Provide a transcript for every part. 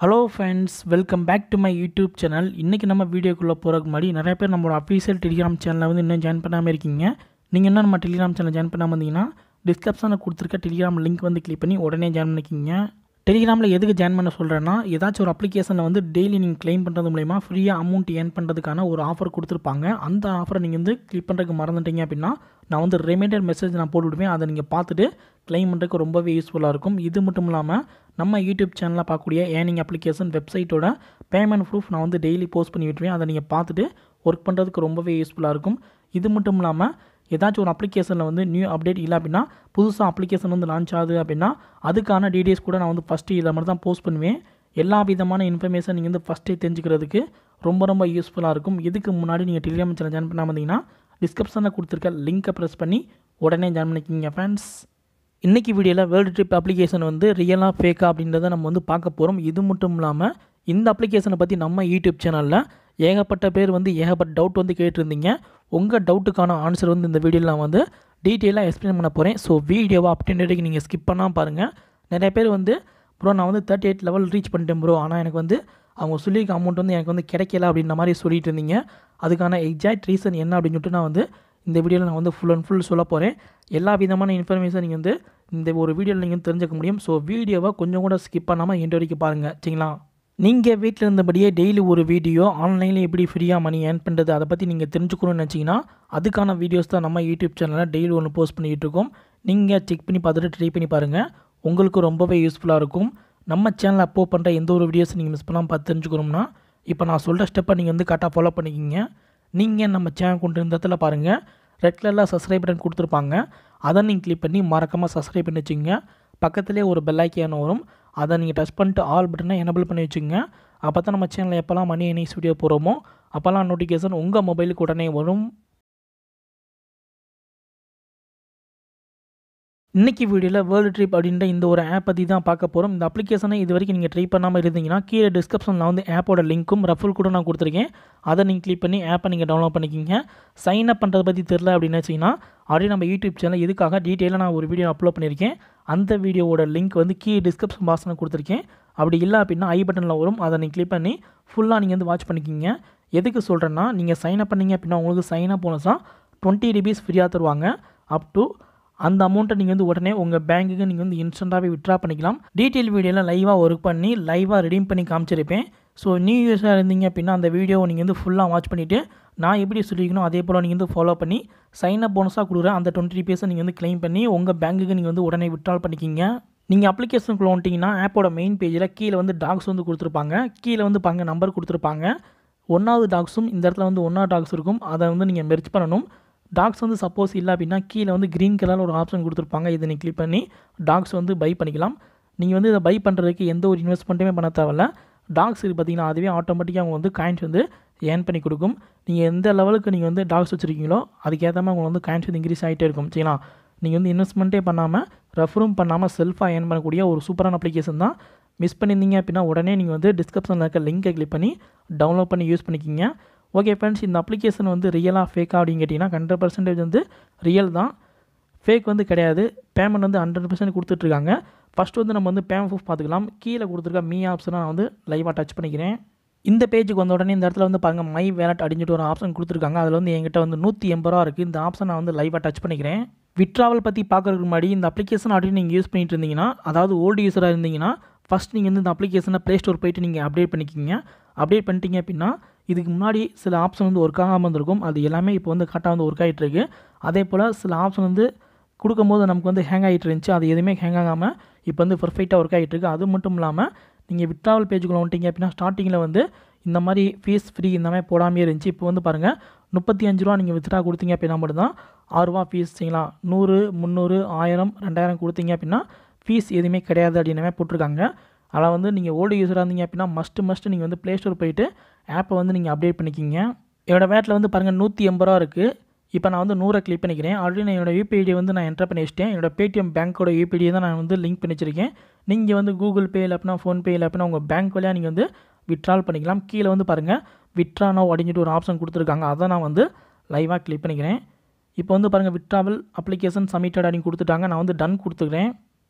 hello friends welcome back to my YouTube channel இன்றைக்கி நம்ம வீடியோக்குள்ளே போகிறதுக்கு முன்னாடி நிறைய பேர் நம்மளோட அஃபீஷியல் டெலிகிராம் சேனலில் வந்து இன்னும் ஜாயின் பண்ணாமல் இருக்கீங்க நீங்கள் இன்னும் நம்ம டெலிகிராம் சேனல் ஜாயின் பண்ணாமல் இருந்தீங்கன்னா டிஸ்கிரிப்ஷனில் கொடுத்துருக்க டெலிகிராம் லிங்க் வந்து கிளிக் பண்ணி உடனே ஜாயின் பண்ணிக்கிங்க டெலிகிராமில் எதுக்கு ஜாயின் பண்ண சொல்கிறேன்னா ஏதாச்சும் ஒரு அப்ளிகேஷனில் வந்து டெய்லி நீங்கள் க்ளைம் பண்ணுறது மூலயமா ஃப்ரீயாக அமௌண்ட் ஏர்ன் பண்ணுறதுக்கான ஒரு ஆஃபர் கொடுத்துருப்பாங்க அந்த ஆஃபரை நீங்கள் வந்து கிளிக் பண்ணுறதுக்கு மறந்துட்டீங்க அப்படின்னா நான் வந்து ரிமைண்டர் மெசேஜ் நான் போட்டு விடுவேன் அதை நீங்கள் பார்த்துட்டு க்ளைம் பண்ணுறதுக்கு ரொம்பவே யூஸ்ஃபுல்லாக இருக்கும் இது மட்டும் இல்லாமல் நம்ம யூடியூப் சேனலில் பார்க்கக்கூடிய ஏர்னிங் அப்ளிகேஷன் வெப்சைட்டோட பேமெண்ட் ப்ரூஃப் நான் வந்து டெய்லி போஸ்ட் பண்ணி விட்டுருவேன் அதை நீங்கள் பார்த்துட்டு ஒர்க் பண்ணுறதுக்கு ரொம்பவே யூஸ்ஃபுல்லாக இருக்கும் இது மட்டும் இல்லாமல் ஏதாச்சும் ஒரு அப்ளிகேஷனில் வந்து நியூ அப்டேட் இல்லை அப்படின்னா புதுசாக அப்ளிகேஷன் வந்து லான்ச் ஆகுது அப்படின்னா அதுக்கான டீடைல்ஸ் கூட நான் வந்து ஃபஸ்ட்டு இதை மாதிரி தான் போஸ்ட் பண்ணுவேன் எல்லா விதமான இன்ஃபர்மேஷன் நீங்கள் வந்து ஃபஸ்ட்டே தெரிஞ்சுக்கிறதுக்கு ரொம்ப ரொம்ப யூஸ்ஃபுல்லாக இருக்கும் இதுக்கு முன்னாடி நீங்கள் டெலிகிராம் சேனல் ஜாயின் பண்ணாமல் இருந்தீங்கன்னா டிஸ்கிரிப்ஷனில் கொடுத்துருக்க லிங்க்கை ப்ரெஸ் பண்ணி உடனே ஜாயின் பண்ணிக்கிங்க ஃப்ரெண்ட்ஸ் இன்றைக்கி வீடியோவில் வேர்ல்டு ட்ரிப் அப்ளிகேஷன் வந்து ரியலாக ஃபேக்கா அப்படின்றத நம்ம வந்து பார்க்க போகிறோம் இது மட்டும் இல்லாமல் இந்த அப்ளிகேஷனை பற்றி நம்ம யூடியூப் சேனலில் ஏகப்பட்ட பேர் வந்து ஏகப்பட்ட டவுட் வந்து கேட்டிருந்தீங்க உங்கள் டவுட்டுக்கான ஆன்சர் வந்து இந்த வீடியோவில் நான் வந்து டீட்டெயிலாக எக்ஸ்பிளைன் பண்ண போகிறேன் ஸோ வீடியோவை அப்படின்றதுக்கு நீங்கள் ஸ்கிப் பண்ணால் பாருங்கள் நிறைய பேர் வந்து ப்ரோ நான் வந்து தேர்ட்டி எயிட் லெவல் ரீச் பண்ணிட்டேன் ப்ரோ ஆனால் எனக்கு வந்து அவங்க சொல்லியிருக்க அமௌண்ட் வந்து எனக்கு வந்து கிடைக்கல அப்படின்ற மாதிரி சொல்லிட்டு இருந்தீங்க அதுக்கான எக்ஸாக்ட் ரீசன் என்ன அப்படின்னு சொல்லிட்டு நான் வந்து இந்த வீடியோவில் நான் வந்து ஃபுல் அண்ட் ஃபுல் சொல்ல போகிறேன் எல்லா விதமான இன்ஃபர்மேஷன் நீங்கள் வந்து இந்த ஒரு வீடியோவில் நீங்கள் தெரிஞ்சுக்க முடியும் ஸோ வீடியோவை கொஞ்சம் கூட ஸ்கிப் பண்ணாமல் எண்ட் வரைக்கும் பாருங்கள் சரிங்களா நீங்கள் வீட்டில் இருந்தபடியே டெய்லி ஒரு வீடியோ ஆன்லைனில் எப்படி ஃப்ரீயாக மணி ஏர்ன் பண்ணுறது அதை பற்றி நீங்கள் தெரிஞ்சுக்கணும்னு நினச்சிங்கன்னா அதுக்கான வீடியோஸ் தான் நம்ம யூடியூப் சேனலில் டெய்லி ஒன்று போஸ்ட் பண்ணிகிட்டு இருக்கோம் நீங்கள் செக் பண்ணி பார்த்துட்டு ட்ரை பண்ணி பாருங்கள் உங்களுக்கு ரொம்பவே யூஸ்ஃபுல்லாக இருக்கும் நம்ம சேனலில் அப்போ பண்ணுற எந்த ஒரு வீடியோஸ் நீங்கள் மிஸ் பண்ணாமல் பார்த்து தெரிஞ்சுக்கணும்னா இப்போ நான் சொல்கிற ஸ்டெப்பை நீங்கள் வந்து கரெக்டாக ஃபாலோ பண்ணிக்கிங்க நீங்கள் நம்ம சேனல் கொண்டு இருந்த இடத்துல பாருங்கள் ரெட் கலரில் சப்ஸ்கிரைப் பட்டன் கொடுத்துருப்பாங்க அதை நீங்கள் கிளிக் பண்ணி மறக்காமல் சப்ஸ்கிரைப் பண்ணி வச்சுங்க பக்கத்துலேயே ஒரு பெல் ஐக்கான வரும் அதை நீங்கள் டச் பண்ணிட்டு ஆல் பட்டனை எனபிள் பண்ணி வச்சுங்க அப்போ தான் நம்ம சேனலில் எப்போல்லாம் மணி எனிஸ் வீடியோ போகிறோமோ அப்போல்லாம் நோட்டிஃபிகேஷன் உங்கள் மொபைலுக்கு உடனே வரும் இன்றைக்கி வீடியோவில் வேர்ல்டு ட்ரிப் அப்படின்ற இந்த ஒரு ஆப் பற்றி தான் பார்க்க போகிறோம் இந்த அப்ளிகேஷனை இது வரைக்கும் நீங்கள் ட்ரை பண்ணாமல் இருந்தீங்கன்னா கீழே டிஸ்கிரிப்ஷனில் வந்து ஆப்போட லிங்க்கும் ரஃபுல் கூட நான் கொடுத்துருக்கேன் அதை நீங்கள் கிளிக் பண்ணி ஆப்பை நீங்கள் டவுன்லோட் பண்ணிக்கிங்க சைன் அப் பண்ணுறதை பற்றி தெரில அப்படின்னு வச்சிங்கன்னா ஆல்ரெடி நம்ம யூடியூப் சேனல் இதுக்காக டீட்டெயிலாக நான் ஒரு வீடியோ அப்லோட் பண்ணியிருக்கேன் அந்த வீடியோவோட லிங்க் வந்து கீ டிஸ்கிரிப்ஷன் பாக்ஸில் கொடுத்துருக்கேன் அப்படி இல்லை அப்படின்னா ஐ பட்டனில் வரும் அதை நீங்கள் கிளிக் பண்ணி ஃபுல்லாக நீங்கள் வந்து வாட்ச் பண்ணிக்கிங்க எதுக்கு சொல்கிறேன்னா நீங்கள் சைன் அப் பண்ணீங்க அப்படின்னா உங்களுக்கு சைன் அப் போனஸாக டுவெண்ட்டி ருபீஸ் ஃப்ரீயாக தருவாங்க அப் டு அந்த அமௌண்ட்டை நீங்கள் வந்து உடனே உங்கள் பேங்க்குக்கு நீங்கள் வந்து இன்ஸ்டண்ட்டாகவே விட்ரா பண்ணிக்கலாம் டீட்டெயில் வீடியோவில் லைவாக ஒர்க் பண்ணி லைவாக ரெடீம் பண்ணி காமிச்சிருப்பேன் ஸோ நியூ யூஸாக இருந்தீங்க அப்படின்னா அந்த வீடியோவை நீங்கள் வந்து ஃபுல்லாக வாட்ச் பண்ணிவிட்டு நான் எப்படி சொல்லிக்கணும் அதே போல் நீங்கள் வந்து ஃபாலோ பண்ணி சைன் அப் போனஸாக கொடுக்குற அந்த டுவெண்ட்டி ருபீஸை நீங்கள் வந்து க்ளைம் பண்ணி உங்கள் பேங்க்குக்கு நீங்கள் வந்து உடனே விட்ரால் பண்ணிக்கிங்க நீங்கள் அப்ளிகேஷனுக்குள்ள வந்துட்டிங்கன்னா ஆப்போட மெயின் பேஜில் கீழே வந்து டாக்ஸ் வந்து கொடுத்துருப்பாங்க கீழே வந்து பாருங்க நம்பர் கொடுத்துருப்பாங்க ஒன்றாவது டாக்ஸும் இந்த இடத்துல வந்து ஒன்றா டாக்ஸ் இருக்கும் அதை வந்து நீங்கள் மெர்ச் பண்ணணும் டாக்ஸ் வந்து சப்போஸ் இல்லை அப்படின்னா கீழே வந்து க்ரீன் கலரில் ஒரு ஆப்ஷன் கொடுத்துருப்பாங்க இதை நீங்கள் கிளிக் பண்ணி டாக்ஸ் வந்து பை பண்ணிக்கலாம் நீங்கள் வந்து இதை பை பண்ணுறதுக்கு எந்த ஒரு இன்வெஸ்ட்மெண்ட்டுமே பண்ண தேவையில்ல டாக்ஸ் இருக்குது பார்த்தீங்கன்னா அதுவே ஆட்டோமேட்டிக்காக அவங்க வந்து காயின்ஸ் வந்து ஏர்ன் பண்ணி கொடுக்கும் நீங்கள் எந்த லெவலுக்கு நீங்கள் வந்து டாக்ஸ் வச்சுருக்கீங்களோ அதுக்கேற்ற மாதிரி உங்களுக்கு வந்து காயின்ஸ் வந்து இன்க்ரீஸ் ஆகிட்டே இருக்கும் சரிங்களா நீங்கள் வந்து இன்வெஸ்ட்மெண்ட்டே பண்ணாமல் ரெஃபரும் பண்ணாமல் செல்ஃபாக ஏர்ன் பண்ணக்கூடிய ஒரு சூப்பரான அப்ளிகேஷன் தான் மிஸ் பண்ணியிருந்தீங்க அப்படின்னா உடனே நீங்கள் வந்து டிஸ்கிரிப்ஷனில் இருக்க லிங்கை கிளிக் பண்ணி டவுன்லோட் பண்ணி யூஸ் பண்ணிக்கிங்க ஓகே ஃப்ரெண்ட்ஸ் இந்த அப்ளிகேஷன் வந்து ரியலாக ஃபேக்கா அப்படின்னு கேட்டிங்கன்னா ஹண்ட்ரட் பர்சன்டேஜ் வந்து ரியல் தான் ஃபேக் வந்து கிடையாது பேமெண்ட் வந்து ஹண்ட்ரட் பர்சன்ட் கொடுத்துட்ருக்காங்க ஃபஸ்ட் வந்து நம்ம வந்து பேமெண்ட் ப்ரூஃப் பார்த்துக்கலாம் கீழே கொடுத்துருக்க மீ ஆப்ஷனை நான் வந்து லைவாக டச் பண்ணிக்கிறேன் இந்த பேஜுக்கு வந்த உடனே இந்த இடத்துல வந்து பாருங்கள் மை வேலட் அப்படின்னு சொல்லிட்டு ஒரு ஆப்ஷன் கொடுத்துருக்காங்க அதில் வந்து என்கிட்ட வந்து நூற்றி எண்பது ரூபா இருக்குது இந்த ஆப்ஷன் நான் வந்து லைவாக டச் பண்ணிக்கிறேன் விட்ராவல் பற்றி பார்க்குறதுக்கு முன்னாடி இந்த அப்ளிகேஷன் ஆல்ரெடி நீங்கள் யூஸ் பண்ணிட்டு இருந்தீங்கன்னா அதாவது ஓல்டு யூஸராக இருந்தீங்கன்னா ஃபஸ்ட் நீங்கள் வந்து இந்த அப்ளிகேஷனை ப்ளே ஸ்டோர் போயிட்டு நீங்கள் அப்டேட் பண்ணிக்கிங்க அப்டேட் பண்ணிட்டீங்க அப்படின்னா இதுக்கு முன்னாடி சில ஆப்ஷன் வந்து ஒர்க் ஆகாமல் இருந்திருக்கும் அது எல்லாமே இப்போ வந்து கரெக்டாக வந்து ஒர்க் ஆகிட்டு இருக்கு அதே போல் சில ஆப்ஷன் வந்து கொடுக்கும்போது நமக்கு வந்து ஹேங் ஆகிட்டு இருந்துச்சு அது எதுவுமே ஹேங் ஆகாமல் இப்போ வந்து பர்ஃபெக்டாக ஒர்க் ஆகிட்டு இருக்கு அது மட்டும் இல்லாமல் நீங்கள் விட்ராவல் பேஜுக்குள்ள வந்துட்டீங்க அப்படின்னா ஸ்டார்டிங்கில் வந்து இந்த மாதிரி ஃபீஸ் ஃப்ரீ இந்த மாதிரி போடாமே இருந்துச்சு இப்போ வந்து பாருங்கள் முப்பத்தி அஞ்சு ரூபா நீங்கள் வித்ரா கொடுத்தீங்க அப்படின்னா மட்டும்தான் ஆறுரூவா ஃபீஸ் சரிங்களா நூறு முந்நூறு ஆயிரம் ரெண்டாயிரம் கொடுத்தீங்க அப்படின்னா ஃபீஸ் எதுவுமே கிடையாது அப்படின்னமே போட்டிருக்காங்க அதில் வந்து நீங்கள் ஓல்டு யூஸராக இருந்தீங்க அப்படின்னா மஸ்ட்டு மஸ்ட்டு நீங்கள் வந்து ப்ளே ஸ்டோர் போயிட்டு ஆப்பை வந்து நீங்கள் அப்டேட் பண்ணிக்கிங்க என்னோடய வேட்டில் வந்து பாருங்கள் நூற்றி எண்பது ரூபா இருக்குது இப்போ நான் வந்து நூறை கிளிக் பண்ணிக்கிறேன் ஆல்ரெடி நான் என்னோடய யூபிஐடி வந்து நான் என்டர் பண்ணி வச்சிட்டேன் என்னோட பேடிஎம் பேங்க்கோட யூபிஐடியை தான் நான் வந்து லிங்க் பண்ணி வச்சிருக்கேன் நீங்கள் வந்து கூகுள் பே இல்லை அப்படின்னா ஃபோன்பே இல்லை அப்படின்னா உங்கள் பேங்க் வழியாக நீங்கள் வந்து விட்ரால் பண்ணிக்கலாம் கீழே வந்து பாருங்கள் விட்ரானோ அப்படின்ட்டு ஒரு ஆப்ஷன் கொடுத்துருக்காங்க அதை நான் வந்து லைவாக கிளிக் பண்ணிக்கிறேன் இப்போ வந்து பாருங்கள் விட்ராவல் அப்ளிகேஷன் சப்மிட்டட் அப்படின்னு கொடுத்துட்டாங்க நான் வந்து டன் கொடுத்துக்கிறேன்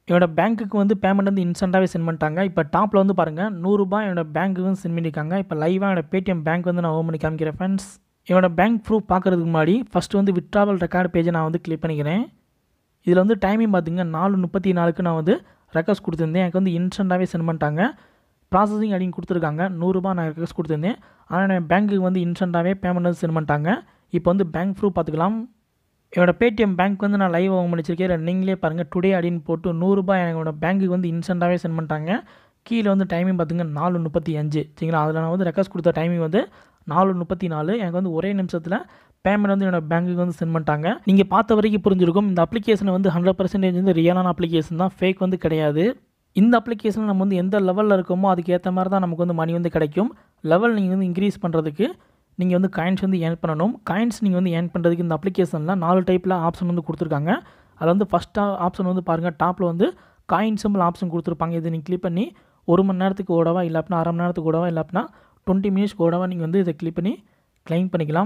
என்னோட பேங்க்குக்கு வந்து பேமெண்ட் வந்து இன்ஸ்டண்ட்டாகவே சென்ட் பண்ணிட்டாங்க இப்போ டாப்பில் வந்து பாருங்கள் நூறுரூபா என்னோட பேங்க்குக்கு வந்து சென்ட் பண்ணியிருக்காங்க இப்போ லைவாக என்னோட பேடிஎம் பேங்க் வந்து நான் ஓன் பண்ணி காமிக்கிறேன் ஃப்ரெண்ட்ஸ் என்னோட பேங்க் ப்ரூஃப் பார்க்குறதுக்கு முன்னாடி ஃபஸ்ட்டு வந்து விட்ராவல் ரெக்கார்டு பேஜை நான் வந்து கிளிக் பண்ணிக்கிறேன் இதில் வந்து டைமிங் பார்த்திங்க நாலு முப்பத்தி நாலுக்கு நான் வந்து ரெக்வஸ்ட் கொடுத்துருந்தேன் எனக்கு வந்து இன்ஸ்டண்ட்டாகவே சென்ட் பண்ணிட்டாங்க ப்ராசஸிங் அப்படின்னு கொடுத்துருக்காங்க நூறுரூபா நான் ரெக்வஸ்ட் கொடுத்துருந்தேன் ஆனால் என் பேங்க்குக்கு வந்து இன்ஸ்டண்ட்டாகவே பேமெண்ட் வந்து சென்ட் பண்ணிட்டாங்க இப்போ வந்து பேங்க் ப்ரூஃப் பார்த்துக்கலாம் என்னோடய பேடிஎம் பேங்க் வந்து நான் லைவ் ஓன் பண்ணிச்சிருக்கேன் நீங்களே பாருங்கள் டுடே அப்படின்னு போட்டு நூறுரூபா என்னோட பேங்க்குக்கு வந்து இன்ஸ்டண்ட்டாகவே சென்ட் பண்ணிட்டாங்க கீழே வந்து டைமிங் பார்த்துங்க நாலு முப்பத்தி அஞ்சு சரிங்களா அதில் நான் வந்து ரெக்வஸ்ட் கொடுத்த டைமிங் வந்து நாலு முப்பத்தி நாலு எனக்கு வந்து ஒரே நிமிஷத்தில் பேமெண்ட் வந்து என்னோட பேங்க்குக்கு வந்து சென்ட் பண்ணிட்டாங்க நீங்கள் பார்த்த வரைக்கும் புரிஞ்சிருக்கும் இந்த அப்ளிகேஷன் வந்து ஹண்ட்ரட் பர்சன்டேஜ் வந்து ரியலான அப்ளிகேஷன் தான் ஃபேக் வந்து கிடையாது இந்த அப்ளிகேஷனில் நம்ம வந்து எந்த லெவலில் இருக்கோமோ அதுக்கு ஏற்ற மாதிரி தான் நமக்கு வந்து மணி வந்து கிடைக்கும் லெவல் நீங்கள் வந்து இன்க்ரீஸ் பண்ணுறதுக்கு நீங்கள் வந்து காயின்ஸ் வந்து ஏர்ன் பண்ணணும் காயின்ஸ் நீங்கள் வந்து ஏர்ன் பண்ணுறதுக்கு இந்த அப்ளிகேஷனில் நாலு டைப்பில் ஆப்ஷன் வந்து கொடுத்துருக்காங்க அதில் வந்து ஃபஸ்ட்டாக ஆப்ஷன் வந்து பாருங்கள் டாப்பில் வந்து காயின் சிம்பிள் ஆப்ஷன் கொடுத்துருப்பாங்க இதை நீங்கள் கிளிக் பண்ணி ஒரு மணி நேரத்துக்கு ஓடவா இல்லை அப்படின்னா அரை மணி நேரத்துக்கு ஓடவா இல்லை அப்படின்னா டுவெண்ட்டி மினிட்ஸ்க்கு ஓடவா நீங்கள் வந்து இதை கிளிக் பண்ணி கிளைம் பண்ணிக்கலாம்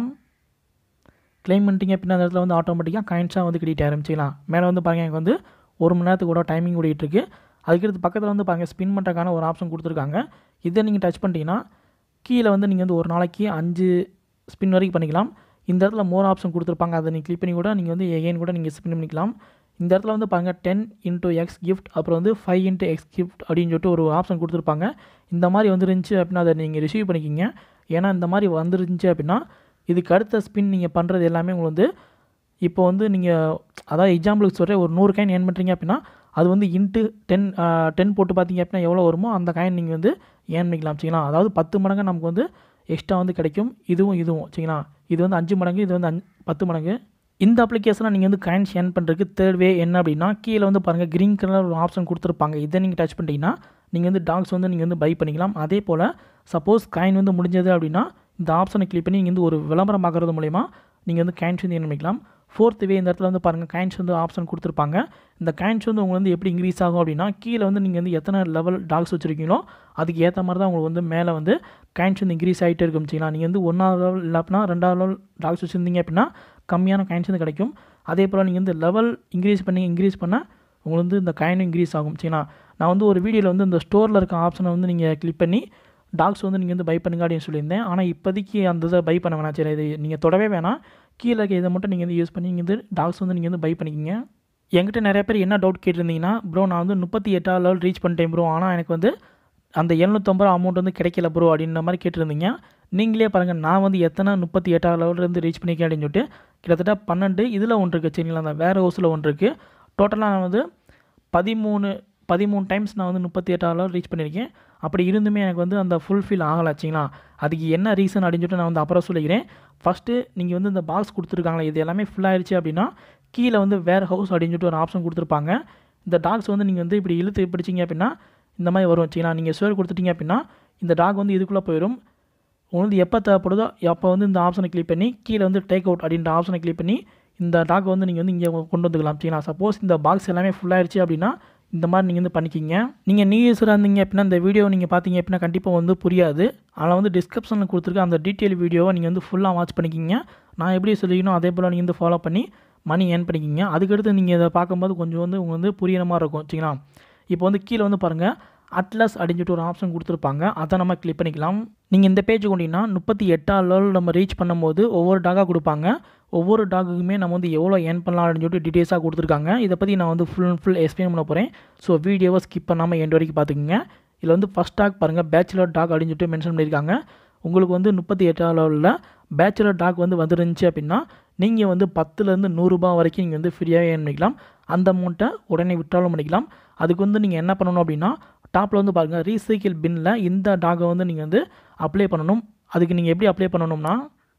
கிளைம் பண்ணிட்டீங்க அப்படின்னா அந்த இடத்துல வந்து ஆட்டோமேட்டிக்காக காயின்ஸாக வந்து கிரெடிட் ஆரம்பிச்சிக்கலாம் மேலே வந்து பாருங்கள் எனக்கு வந்து ஒரு மணி நேரத்துக்கு கூட டைமிங் ஓடிட்டுருக்கு அதுக்கடுத்து பக்கத்தில் வந்து பாருங்கள் ஸ்பின் பண்ணுறதுக்கான ஒரு ஆப்ஷன் கொடுத்துருக்காங்க இதை நீங்கள் டச் பண்ணிட்டீங்கன்னா கீழே வந்து நீங்கள் வந்து ஒரு நாளைக்கு அஞ்சு ஸ்பின் வரைக்கும் பண்ணிக்கலாம் இந்த இடத்துல மோர் ஆப்ஷன் கொடுத்துருப்பாங்க அதை நீங்கள் கிளிக் பண்ணி கூட நீங்கள் வந்து எகைன் கூட நீங்கள் ஸ்பின் பண்ணிக்கலாம் இந்த இடத்துல வந்து பாருங்கள் டென் இன்ட்டு எக்ஸ் கிஃப்ட் அப்புறம் வந்து ஃபைவ் இன்ட்டு எக்ஸ் கிஃப்ட் அப்படின்னு சொல்லிட்டு ஒரு ஆப்ஷன் கொடுத்துருப்பாங்க இந்த மாதிரி வந்துருந்துச்சு அப்படின்னா அதை நீங்கள் ரிசீவ் பண்ணிக்கிங்க ஏன்னா இந்த மாதிரி வந்துருந்துச்சு அப்படின்னா இதுக்கு அடுத்த ஸ்பின் நீங்கள் பண்ணுறது எல்லாமே உங்களுக்கு வந்து இப்போ வந்து நீங்கள் அதாவது எக்ஸாம்பிளுக்கு சொல்கிறேன் ஒரு நூறு காயின் ஏர்ன் பண்ணுறீங்க அப்படின்னா அது வந்து இன்ட்டு டென் டென் போட்டு பார்த்தீங்க அப்படின்னா எவ்வளோ வருமோ அந்த காயின் நீங்கள் வந்து ஏர்ன் பண்ணிக்கலாம் சரிங்களா அதாவது பத்து மடங்கு நமக்கு வந்து எக்ஸ்ட்ரா வந்து கிடைக்கும் இதுவும் இதுவும் சரிங்களா இது வந்து அஞ்சு மடங்கு இது வந்து அஞ்சு பத்து மடங்கு இந்த அப்ளிகேஷனில் நீங்கள் வந்து காயின்ஸ் ஏர்ன் பண்ணுறதுக்கு தேர்ட் வே என்ன அப்படின்னா கீழே வந்து பாருங்கள் க்ரீன் கலர் ஒரு ஆப்ஷன் கொடுத்துருப்பாங்க இதை நீங்கள் டச் பண்ணிட்டீங்கன்னா நீங்கள் வந்து டாக்ஸ் வந்து நீங்கள் வந்து பை பண்ணிக்கலாம் அதே போல் சப்போஸ் காயின் வந்து முடிஞ்சது அப்படின்னா இந்த ஆப்ஷனை கிளிக் பண்ணி நீங்கள் வந்து ஒரு விளம்பரம் பார்க்குறது மூலிமா நீங்கள் வந்து காயின்ஸ் வந்து ஏர்ன் பண்ணிக்கலாம் ஃபோர்த் வே இந்த இடத்துல வந்து பாருங்கள் காயின்ஸ் வந்து ஆப்ஷன் கொடுத்துருப்பாங்க இந்த காயின்ஸ் வந்து உங்களுக்கு வந்து எப்படி இன்க்ரீஸ் ஆகும் அப்படின்னா கீழே வந்து நீங்கள் வந்து எத்தனை லெவல் டாக்ஸ் வச்சுருக்கீங்களோ அதுக்கு ஏற்ற மாதிரி தான் உங்களுக்கு வந்து மேலே வந்து காயின்ஸ் வந்து இன்க்ரீஸ் ஆகிட்டே இருக்கும் வச்சுக்கலாம் நீங்கள் வந்து ஒன்றாவது லெவல் இல்லை அப்படின்னா ரெண்டாவது லெவல் டாக்ஸ் வச்சுருந்தீங்க அப்படின்னா கம்மியான காயின்ஸ் வந்து கிடைக்கும் அதே போல் நீங்கள் வந்து லெவல் இன்க்ரீஸ் பண்ணி இன்க்ரீஸ் பண்ணால் உங்களுக்கு வந்து இந்த காயினும் இன்க்ரீஸ் ஆகும் சரிங்களா நான் வந்து ஒரு வீடியோவில் வந்து இந்த ஸ்டோரில் இருக்க ஆப்ஷனை வந்து நீங்கள் கிளிக் பண்ணி டாக்ஸ் வந்து நீங்கள் வந்து பை பண்ணுங்க அப்படின்னு சொல்லியிருந்தேன் ஆனால் இப்போதைக்கு அந்த இதை பை பண்ண வேணாம் சரி இது நீங்கள் தொடவே வேணாம் கீழே இருக்க இதை மட்டும் நீங்கள் வந்து யூஸ் பண்ணி நீங்கள் வந்து டாக்ஸ் வந்து நீங்கள் வந்து பை பண்ணிக்கிங்க என்கிட்ட நிறைய பேர் என்ன டவுட் கேட்டிருந்தீங்கன்னா ப்ரோ நான் வந்து முப்பத்தி எட்டாவது லெவல் ரீச் பண்ணிட்டேன் ப்ரோ ஆனால் எனக்கு வந்து அந்த எழுநூற்றம்பது அமௌண்ட் வந்து கிடைக்கல ப்ரோ அப்படின்ற மாதிரி கேட்டிருந்தீங்க நீங்களே பாருங்கள் நான் வந்து எத்தனை முப்பத்தி எட்டாவது லெவலேருந்து ரீச் பண்ணிக்கேன் அப்படின்னு சொல்லிட்டு கிட்டத்தட்ட பன்னெண்டு இதில் ஒன்று இருக்குது சரிங்களா அந்த வேறு ஹவுஸில் ஒன்று இருக்குது டோட்டலாக நான் வந்து பதிமூணு பதிமூணு டைம்ஸ் நான் வந்து முப்பத்தி எட்டாவது லெவல் ரீச் பண்ணியிருக்கேன் அப்படி இருந்துமே எனக்கு வந்து அந்த ஃபுல்ஃபில் ஆகலை சரிங்களா அதுக்கு என்ன ரீசன் அப்படின்னு சொல்லிட்டு நான் வந்து அப்புறம் சொல்லிக்கிறேன் ஃபஸ்ட்டு நீங்கள் வந்து இந்த பாக்ஸ் கொடுத்துருக்காங்களே இது எல்லாமே ஃபுல் ஆயிடுச்சு அப்படின்னா கீழே வந்து வேர் ஹவுஸ் அப்படின்னு சொல்லிட்டு ஒரு ஆப்ஷன் கொடுத்துருப்பாங்க இந்த டாக்ஸ் வந்து நீங்கள் வந்து இப்படி இழுத்து பிடிச்சிங்க அப்படின்னா இந்த மாதிரி வரும் வச்சிங்களா நீங்கள் ஸ்வேர் கொடுத்துட்டீங்க அப்படின்னா இந்த டாக் வந்து இதுக்குள்ளே போயிடும் உங்களுக்கு வந்து எப்போ தேவைப்படுதோ அப்போ வந்து இந்த ஆப்ஷனை கிளிக் பண்ணி கீழே வந்து டேக் அவுட் அப்படின்ற ஆப்ஷனை கிளிக் பண்ணி இந்த டாக் வந்து நீங்கள் வந்து இங்கே கொண்டு வந்துக்கலாம் சரிங்களா சப்போஸ் இந்த பாக்ஸ் எல்லாமே ஃபுல்லாகிடுச்சு அப்படின்னா இந்த மாதிரி நீங்கள் வந்து பண்ணிக்கிங்க நீங்கள் நியூ யூஸராக இருந்தீங்க அப்படின்னா இந்த வீடியோ நீங்கள் பார்த்தீங்க அப்படின்னா கண்டிப்பாக வந்து புரியாது அதில் வந்து டிஸ்கிரிப்ஷனில் கொடுத்துருக்க அந்த டீட்டெயில் வீடியோவை நீங்கள் வந்து ஃபுல்லாக வாட்ச் பண்ணிக்கிங்க நான் எப்படி சொல்லிக்கணும் அதே போல் நீங்கள் வந்து ஃபாலோ பண்ணி மணி ஏர்ன் பண்ணிக்கிங்க அதுக்கடுத்து நீங்கள் இதை பார்க்கும்போது கொஞ்சம் வந்து உங்களுக்கு வந்து புரியிற மாதிரி இருக்கும் சரிங்களா இப்போ வந்து கீழே வந்து பாருங்கள் அட்லஸ் அப்படின்னு சொல்லிட்டு ஒரு ஆப்ஷன் கொடுத்துருப்பாங்க அதை நம்ம கிளிக் பண்ணிக்கலாம் நீங்கள் இந்த பேஜ் கொண்டீங்கன்னா முப்பத்தி எட்டாம் லெவல் நம்ம ரீச் பண்ணும்போது ஒவ்வொரு டாகாக கொடுப்பாங்க ஒவ்வொரு டாகுக்குமே நம்ம வந்து எவ்வளோ ஏர்ன் பண்ணலாம் அப்படின்னு சொல்லிட்டு டீட்டெயில்ஸாக கொடுத்துருக்காங்க இதை பற்றி நான் வந்து ஃபுல் அண்ட் ஃபுல் எக்ஸ்பிளைன் பண்ண போகிறேன் ஸோ வீடியோவை ஸ்கிப் பண்ணாமல் எண்ட் வரைக்கும் பார்த்துக்குங்க இதில் வந்து ஃபஸ்ட் டாக் பாருங்கள் பேச்சுலர் டாக் அப்படின்னு சொல்லிட்டு மென்ஷன் பண்ணியிருக்காங்க உங்களுக்கு வந்து முப்பத்தி எட்டாம் லெவலில் பேச்சுலர் டாக் வந்து வந்துருந்துச்சு அப்படின்னா நீங்கள் வந்து பத்துலேருந்து நூறுரூபா வரைக்கும் நீங்கள் வந்து ஃப்ரீயாகவே ஏர்ன் பண்ணிக்கலாம் அந்த அமௌண்ட்டை உடனே விட்டாலும் பண்ணிக்கலாம் அதுக்கு வந்து நீங்கள் என்ன பண்ணணும் அப்படின்னா டாப்பில் வந்து பாருங்கள் ரீசைக்கிள் பின்னில் இந்த டாகை வந்து நீங்கள் வந்து அப்ளை பண்ணணும் அதுக்கு நீங்கள் எப்படி அப்ளை பண்ணணும்னா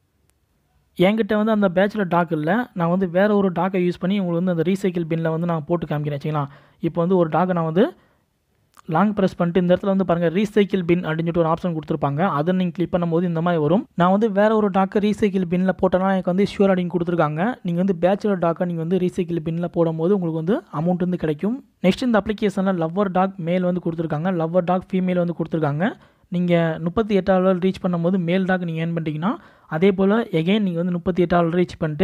என்கிட்ட வந்து அந்த பேச்சுலர் டாக் இல்லை நான் வந்து வேறு ஒரு டாக்கை யூஸ் பண்ணி உங்களுக்கு வந்து அந்த ரீசைக்கிள் பின்னில் வந்து நான் போட்டு காமிக்கிறேன் சரிங்களா இப்போ வந்து ஒரு டாக்கை நான் வந்து லாங் ப்ரெஸ் பண்ணிட்டு இந்த இடத்துல வந்து பாருங்கள் ரீசைக்கிள் பின் அப்படின்னு சொல்லிட்டு ஒரு ஆப்ஷன் கொடுத்துருப்பாங்க அதை நீங்கள் கிளிக் பண்ணும்போது இந்த மாதிரி வரும் நான் வந்து வேறு ஒரு டாக்கை ரீசைக்கிள் பின்னில் போட்டேன்னா எனக்கு வந்து ஷியூர் அப்படின்னு கொடுத்துருக்காங்க நீங்கள் வந்து பேச்சுலர் டாக்கை நீங்கள் வந்து ரீசைக்கிள் பின்னில் போடும்போது உங்களுக்கு வந்து அமௌண்ட் வந்து கிடைக்கும் நெக்ஸ்ட் இந்த அப்ளிகேஷனில் லவ்வர் டாக் மேல் வந்து கொடுத்துருக்காங்க லவ்வர் டாக் ஃபீமேல் வந்து கொடுத்துருக்காங்க நீங்கள் முப்பத்தி எட்டாவது ரீச் பண்ணும்போது மேல் டாக் நீங்கள் ஏர்ன் பண்ணிட்டீங்கன்னா அதே போல் எகைன் நீங்கள் வந்து முப்பத்தி எட்டாவது ரீச் பண்ணிட்டு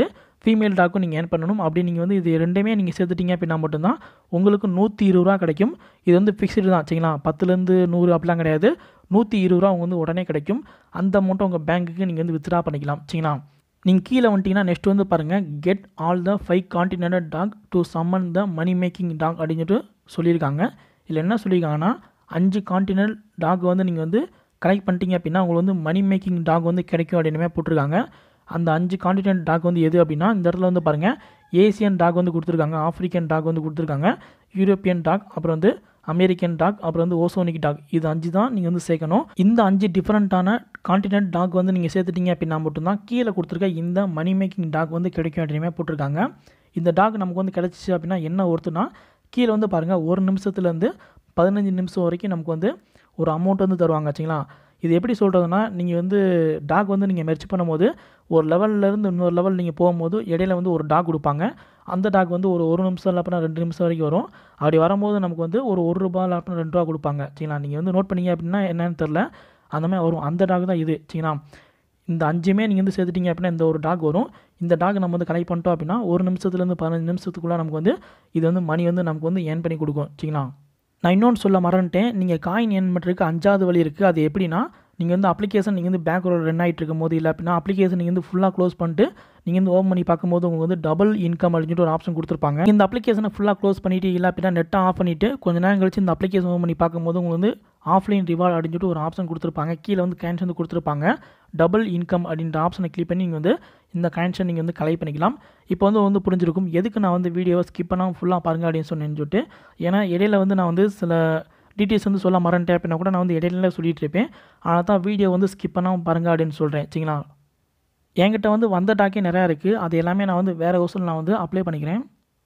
ஃபீமேல் டாக்கும் நீங்கள் ஏர்ன் பண்ணணும் அப்படி நீங்கள் வந்து இது ரெண்டுமே நீங்கள் சேர்த்துட்டீங்க அப்படின்னா மட்டும்தான் உங்களுக்கு நூற்றி இருபது ரூபா கிடைக்கும் இது வந்து ஃபிக்ஸ்டு தான் சரிங்களா பத்துலேருந்து நூறு அப்படிலாம் கிடையாது நூற்றி இருபது ரூபா அவங்க வந்து உடனே கிடைக்கும் அந்த அமௌண்ட்டை உங்கள் பேங்க்குக்கு நீங்கள் வந்து வித்ட்ரா பண்ணிக்கலாம் சரிங்களா நீங்கள் கீழே வந்துட்டிங்கன்னா நெக்ஸ்ட் வந்து பாருங்கள் get all the five continental talk to summon the money making talk அப்படின்னு சொல்லிட்டு சொல்லியிருக்காங்க இதில் என்ன சொல்லியிருக்காங்கன்னா அஞ்சு கான்டினென்ட் டாக் வந்து நீங்கள் வந்து கலெக்ட் பண்ணிட்டீங்க அப்படின்னா உங்களுக்கு வந்து மணி மேக்கிங் டாக் வந்து கிடைக்கும் அப்படின்னுமே போட்டிருக்காங்க அந்த அஞ்சு கான்டினென்ட் டாக் வந்து எது அப்படின்னா இந்த இடத்துல வந்து பாருங்கள் ஏசியன் டாக் வந்து கொடுத்துருக்காங்க ஆஃப்ரிக்கன் டாக் வந்து கொடுத்துருக்காங்க யூரோப்பியன் டாக் அப்புறம் வந்து அமெரிக்கன் டாக் அப்புறம் வந்து ஓசோனிக் டாக் இது அஞ்சு தான் நீங்கள் வந்து சேர்க்கணும் இந்த அஞ்சு டிஃப்ரெண்ட்டான கான்டினென்ட் டாக் வந்து நீங்கள் சேர்த்துட்டீங்க அப்படின்னா மட்டும்தான் கீழே கொடுத்துருக்க இந்த மணி மேக்கிங் டாக் வந்து கிடைக்கும் அப்படின்னே போட்டிருக்காங்க இந்த டாக் நமக்கு வந்து கிடச்சிச்சு அப்படின்னா என்ன ஒருத்துனா கீழே வந்து பாருங்கள் ஒரு நிமிஷத்துலேருந்து பதினஞ்சு நிமிஷம் வரைக்கும் நமக்கு வந்து ஒரு அமௌண்ட் வந்து தருவாங்க சரிங்களா இது எப்படி சொல்கிறதுனா நீங்கள் வந்து டாக் வந்து நீங்கள் மெர்ச் பண்ணும்போது ஒரு லெவல்லேருந்து இன்னொரு லெவல் நீங்கள் போகும்போது இடையில வந்து ஒரு டாக் கொடுப்பாங்க அந்த டாக் வந்து ஒரு ஒரு நிமிஷம் இல்லை அப்படின்னா ரெண்டு நிமிஷம் வரைக்கும் வரும் அப்படி வரும்போது நமக்கு வந்து ஒரு ஒரு ரூபா இல்லை அப்படின்னா ரெண்டு ரூபா கொடுப்பாங்க சரிங்களா நீங்கள் வந்து நோட் பண்ணீங்க அப்படின்னா என்னன்னு தெரில அந்த மாதிரி வரும் அந்த டாக் தான் இது சரிங்களா இந்த அஞ்சுமே நீங்கள் வந்து சேர்த்துட்டீங்க அப்படின்னா இந்த ஒரு டாக் வரும் இந்த டாக் நம்ம வந்து கலெக்ட் பண்ணிட்டோம் அப்படின்னா ஒரு நிமிஷத்துலேருந்து பதினஞ்சு நிமிஷத்துக்குள்ளே நமக்கு வந்து இது வந்து மணி வந்து நமக்கு வந்து ஏர்ன் பண்ணி கொடுக்கும் சரிங்களா நான் இன்னொன்று சொல்ல மறந்துட்டேன் நீங்கள் காயின் ஏர்ன் பண்ணுறதுக்கு அஞ்சாவது வழி இருக்குது அது எப்படின்னா நீங்கள் வந்து அப்ளிகேஷன் நீங்கள் வந்து பேக் ரன் ஆகிட்டு இருக்கும் போது இல்லை அப்படின்னா அப்ளிகேஷன் நீங்கள் வந்து ஃபுல்லாக க்ளோஸ் பண்ணிட்டு நீங்கள் வந்து ஓப்பன் பண்ணி பார்க்கும்போது உங்களுக்கு வந்து டபுள் இன்கம் அப்படின்னு சொல்லிட்டு ஒரு ஆப்ஷன் கொடுத்துருப்பாங்க இந்த அப்ளிகேஷனை ஃபுல்லாக க்ளோஸ் பண்ணிட்டு இல்லை அப்படின்னா நெட்டை ஆஃப் பண்ணிவிட்டு கொஞ்ச நேரம் கழிச்சு இந்த அப்ளிகேஷன் ஓப்பன் பண்ணி பார்க்கும்போது உங்களுக்கு வந்து ஆஃப்லைன் ரிவார்ட் அப்படின்னு சொல்லிட்டு ஒரு ஆப்ஷன் கொடுத்துருப்பாங்க கீழே வந்து கேன்ஸ் வந்து கொடுத்துருப்பாங்க டபுள் இன்கம் அப்படின்ற ஆப்ஷனை கிளிக் பண்ணி நீங்கள் வந்து இந்த கேன்ஷன் நீங்கள் வந்து கலெக்ட் பண்ணிக்கலாம் இப்போ வந்து வந்து புரிஞ்சிருக்கும் எதுக்கு நான் வந்து வீடியோவை ஸ்கிப் பண்ணாமல் ஃபுல்லாக பாருங்க அப்படின்னு சொன்னேன்னு சொல்லிட்டு ஏன்னா இடையில வந்து நான் வந்து சில டீட்டெயில்ஸ் வந்து சொல்ல மறந்துட்டேன் அப்படின்னா கூட நான் வந்து இடையில சொல்லிட்டு இருப்பேன் ஆனால் தான் வீடியோ வந்து ஸ்கிப் பண்ணாமல் பாருங்க அப்படின்னு சொல்கிறேன் சரிங்களா என்கிட்ட வந்து வந்த டாக்கே நிறையா இருக்குது அது எல்லாமே நான் வந்து வேறு ஹவுஸில் நான் வந்து அப்ளை பண்ணிக்கிறேன்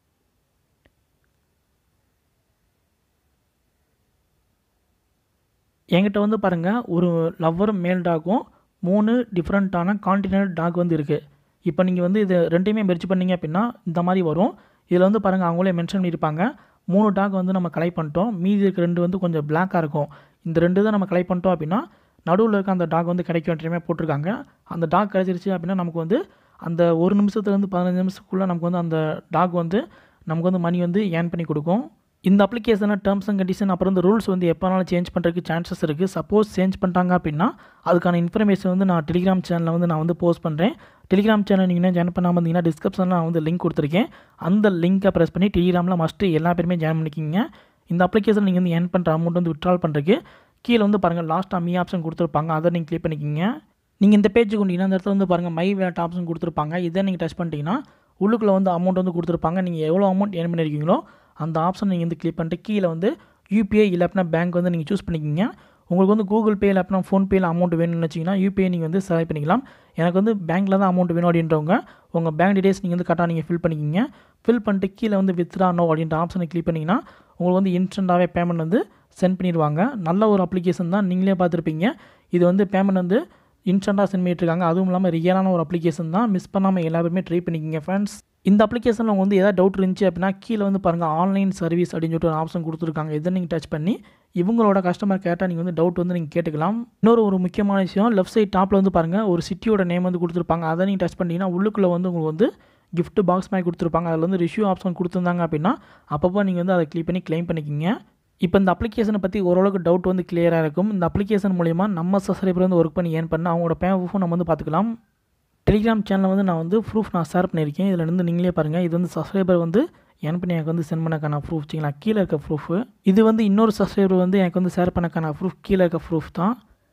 என்கிட்ட வந்து பாருங்கள் ஒரு லவ்வர் மேல் டாக்கும் மூணு டிஃப்ரெண்ட்டான கான்டினென்ட் டாக் வந்து இருக்குது இப்போ நீங்கள் வந்து இது ரெண்டையுமே மெர்ச் பண்ணீங்க அப்படின்னா இந்த மாதிரி வரும் இதில் வந்து பாருங்கள் அவங்களே மென்ஷன் பண்ணியிருப்பாங்க மூணு டாக் வந்து நம்ம கலெக்ட் பண்ணிட்டோம் மீதி இருக்க ரெண்டு வந்து கொஞ்சம் பிளாக்காக இருக்கும் இந்த ரெண்டு தான் நம்ம கலெக்ட் பண்ணிட்டோம் அப்படின்னா நடுவில் இருக்க அந்த டாக் வந்து கிடைக்கும் போட்டிருக்காங்க அந்த டாக் கிடைச்சிருச்சு அப்படின்னா நமக்கு வந்து அந்த ஒரு நிமிஷத்துலேருந்து பதினஞ்சு நிமிஷத்துக்குள்ளே நமக்கு வந்து அந்த டாக் வந்து நமக்கு வந்து மணி வந்து ஏர்ன் பண்ணி கொடுக்கும் இந்த அப்ளிகேஷனில் டேர்ம்ஸ் அண்ட் கண்டிஷன் அப்புறம் இந்த ரூல்ஸ் வந்து எப்போனாலும் சேஞ்ச் பண்ணுறதுக்கு சான்சஸ் இருக்குது சப்போஸ் சேஞ்ச் பண்ணிட்டாங்க அப்படின்னா அதுக்கான இன்ஃபர்மேஷன் வந்து நான் டெலிகிராம் சேனலில் வந்து நான் வந்து போஸ்ட் பண்ணுறேன் டெலிகிராம் சேனல் நீங்கள் ஜாயின் பண்ணாமல் இருந்தீங்கன்னா டிஸ்கிரிப்ஷனில் நான் வந்து லிங்க் கொடுத்துருக்கேன் அந்த லிங்க்கை ப்ரெஸ் பண்ணி டெலிகிராமில் மஸ்ட்டு எல்லா பேருமே ஜாயின் பண்ணிக்கிங்க இந்த அப்ளிகேஷன் நீங்கள் வந்து ஏர்ன் பண்ணுற அமௌண்ட் வந்து விட்ரால் பண்ணுறதுக்கு கீழே வந்து பாருங்கள் லாஸ்ட்டாக மீ ஆப்ஷன் கொடுத்துருப்பாங்க அதை நீங்கள் கிளிக் பண்ணிக்கிங்க நீங்கள் இந்த பேஜுக்கு கொண்டீங்கன்னா அந்த இடத்துல வந்து பாருங்கள் மை வேட் ஆப்ஷன் கொடுத்துருப்பாங்க இதை நீங்கள் டச் பண்ணிட்டீங்கன்னா உள்ளுக்குள்ளே வந்து அமௌண்ட் வந்து கொடுத்துருப்பாங்க நீங்கள் எவ்வளோ அமௌண்ட் ஏர்ன் பண்ணியிருக்கீங்களோ அந்த ஆப்ஷன் நீங்கள் வந்து கிளிக் பண்ணிட்டு கீழே வந்து யூபிஐ இல்லை அப்படின்னா பேங்க் வந்து நீங்கள் சூஸ் பண்ணிக்கிங்க உங்களுக்கு வந்து கூகுள் பே இல்லை அப்படின்னா ஃபோன்பேயில் அமௌண்ட் வேணும்னு வச்சிங்கன்னா யூபிஐ நீங்கள் வந்து செலக்ட் பண்ணிக்கலாம் எனக்கு வந்து பேங்க்கில் தான் அமௌண்ட் வேணும் அப்படின்றவங்க உங்கள் பேங்க் டீடைல்ஸ் நீங்கள் வந்து கரெக்டாக நீங்கள் ஃபில் பண்ணிக்கிங்க ஃபில் பண்ணிட்டு கீழே வந்து வித்ரா நோ அப்படின்ற ஆப்ஷனை கிளிக் பண்ணிங்கன்னா உங்களுக்கு வந்து இன்ஸ்டண்ட்டாகவே பேமெண்ட் வந்து சென்ட் பண்ணிடுவாங்க நல்ல ஒரு அப்ளிகேஷன் தான் நீங்களே பார்த்துருப்பீங்க இது வந்து பேமெண்ட் வந்து இன்ஸ்டண்ட்டாக சென்ட் பண்ணிட்டுருக்காங்க அதுவும் இல்லாமல் ரியலான ஒரு அப்ளிகேஷன் தான் மிஸ் பண்ணாமல் எல்லாருமே ட்ரை பண்ணிக்கிங்க ஃப்ரெண்ட்ஸ் இந்த அப்ளிகேஷனில் உங்களுக்கு வந்து எதாவது டவுட் இருந்துச்சு அப்படின்னா கீழே வந்து பாருங்கள் ஆன்லைன் சர்வீஸ் அப்படின்னு சொல்லிட்டு ஒரு ஆப்ஷன் கொடுத்துருக்காங்க இதை நீங்கள் டச் பண்ணி இவங்களோட கஸ்டமர் கேட்டால் நீங்கள் வந்து டவுட் வந்து நீங்கள் கேட்டுக்கலாம் இன்னொரு ஒரு முக்கியமான விஷயம் லெஃப்ட் சைட் டாப்பில் வந்து பாருங்கள் ஒரு சிட்டியோட நேம் வந்து கொடுத்துருப்பாங்க அதை நீங்கள் டச் பண்ணிங்கன்னா உள்ளுக்குள்ளே வந்து உங்களுக்கு வந்து gift பாக்ஸ் மாதிரி கொடுத்துருப்பாங்க அதில் வந்து ரிஷ்யூ ஆப்ஷன் கொடுத்துருந்தாங்க அப்படின்னா அப்பப்போ நீங்கள் வந்து அதை கிளிக் பண்ணி க்ளைம் பண்ணிக்கிங்க இப்போ இந்த அப்ளிகேஷனை பற்றி ஓரளவுக்கு டவுட் வந்து கிளியராக இருக்கும் இந்த அப்ளிகேஷன் மூலிமா நம்ம சப்ஸ்கிரைபர் வந்து ஒர்க் பண்ணி ஏர்ன் பண்ண அவங்களோட பேஃபும் நம்ம வந்து பார்த்துக்கலாம் டெலிகிராம் சேனலில் வந்து நான் வந்து ப்ரூஃப் நான் ஷேர் பண்ணியிருக்கேன் இதில் இருந்து நீங்களே பாருங்கள் இது வந்து சப்ஸ்கிரைபர் வந்து ஏர்ன் பண்ணி எனக்கு வந்து சென்ட் பண்ணக்கான ப்ரூஃப் சரிங்களா கீழே இருக்க ப்ரூஃப் இது வந்து இன்னொரு சப்ஸ்கிரைபர் வந்து எனக்கு வந்து ஷேர் பண்ணக்கான ப்ரூஃப் கீழே இருக்க ப்ரூஃப் தான்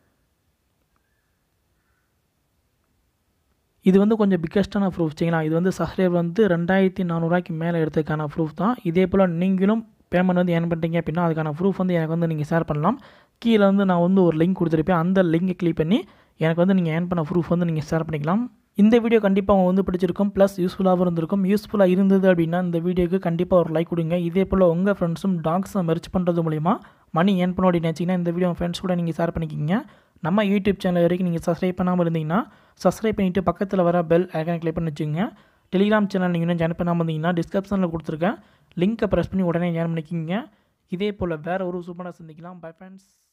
இது வந்து கொஞ்சம் பிக்கஸ்டான ப்ரூஃப் சரிங்களா இது வந்து சப்ஸ்கிரைபர் வந்து ரெண்டாயிரத்தி நானூறுரூவாய்க்கு மேலே எடுத்ததுக்கான ப்ரூஃப் தான் இதே போல் நீங்களும் பேமெண்ட் வந்து ஏர்ன் பண்ணுறீங்க அப்படின்னா அதுக்கான ப்ரூஃப் வந்து எனக்கு வந்து நீங்கள் ஷேர் பண்ணலாம் கீழே வந்து நான் வந்து ஒரு லிங்க் கொடுத்துருப்பேன் அந்த லிங்கை கிளிக் பண்ணி எனக்கு வந்து நீங்கள் ஏர்ன் பண்ண ப்ரூஃப் வந்து நீங்கள் ஷேர் பண்ணிக்கலாம் இந்த வீடியோ கண்டிப்பாக அவங்க வந்து பிடிச்சிருக்கும் ப்ளஸ் யூஸ்ஃபுல்லாகவும் இருந்திருக்கும் யூஸ்ஃபுல்லாக இருந்தது அப்படின்னா இந்த வீடியோக்கு கண்டிப்பாக ஒரு லைக் கொடுங்க இதே போல் உங்கள் ஃப்ரெண்ட்ஸும் டாக்ஸை மெர்ச் பண்ணுறது மூலிமா மணி ஏர்ன் பண்ண அப்படின்னு நினச்சிங்கன்னா இந்த வீடியோ ஃப்ரெண்ட்ஸ் கூட நீங்கள் ஷேர் பண்ணிக்கிங்க நம்ம யூடியூப் சேனல் வரைக்கும் நீங்கள் சப்ஸ்கிரைப் பண்ணாமல் இருந்தீங்கன்னா சப்ஸ்கிரைப் பண்ணிவிட்டு பக்கத்தில் வர பெல் ஐக்கான கிளிக் பண்ணி வச்சுக்கோங்க டெலிகிராம் சேனல் நீங்கள் இன்னும் ஜாயின் பண்ணாமல் இருந்தீங்கன்னா டிஸ்கிரிப்ஷனில் கொடுத்துருக்கேன் லிங்க்கை ப்ரெஸ் பண்ணி உடனே ஜாயின் பண்ணிக்கிங்க இதே போல் வேறு ஒரு சூப்பராக சந்திக்கலாம் பை ஃப்ரெண்ட்ஸ்